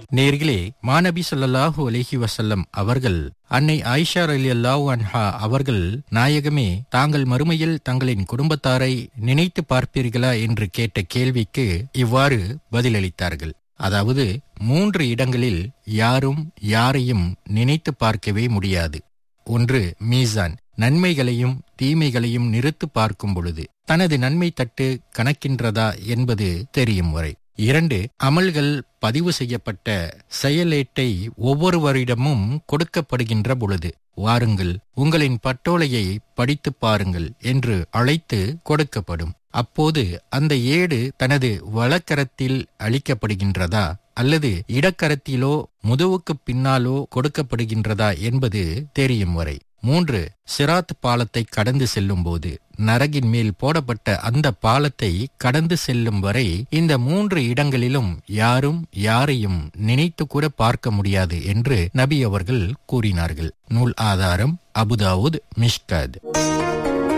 நேர்களே மாநபி ஸல்லல்லாஹு அலைஹி வஸல்லம் அவர்கள் அன்னை ஆயிஷா ரலியல்லாஹு அன்ஹா அவர்கள் நாயகமே தாங்கள் மறுமையில் தங்களின் குடும்பத்தாரை நினைத்து பார்ப்பீர்களா என்று கேட்ட கேள்விக்கு இவ்வாறு பதிலளித்தார்கள் அதாவது மூன்று இடங்களில் யாரும் யாரையும் நினைத்து பார்க்கவே முடியாது ஒன்று மீசான் நன்மைகளையும் தீமைகளையும் நிறுத்து பார்க்கும் பொழுது தனது நன்மை தட்டு கணக்கின்றதா என்பது தெரியும் வரை இரண்டு அமல்கள் பதிவு செய்யப்பட்ட செயலேட்டை ஒவ்வொருவரிடமும் கொடுக்கப்படுகின்ற பொழுது வாருங்கள் உங்களின் பட்டோலையை படித்துப் பாருங்கள் என்று அழைத்து கொடுக்கப்படும் அப்போது அந்த ஏடு தனது வலக்கரத்தில் அளிக்கப்படுகின்றதா அல்லது இடக்கரத்திலோ முதுவுக்கு பின்னாலோ கொடுக்கப்படுகின்றதா என்பது தெரியும் வரை மூன்று சிராத் பாலத்தை கடந்து செல்லும் போது நரகின் மேல் போடப்பட்ட அந்த பாலத்தை கடந்து செல்லும் வரை இந்த மூன்று இடங்களிலும் யாரும் யாரையும் நினைத்து கூட பார்க்க முடியாது என்று நபி அவர்கள் கூறினார்கள் நூல் ஆதாரம் அபுதாவுத் மிஷ்கத்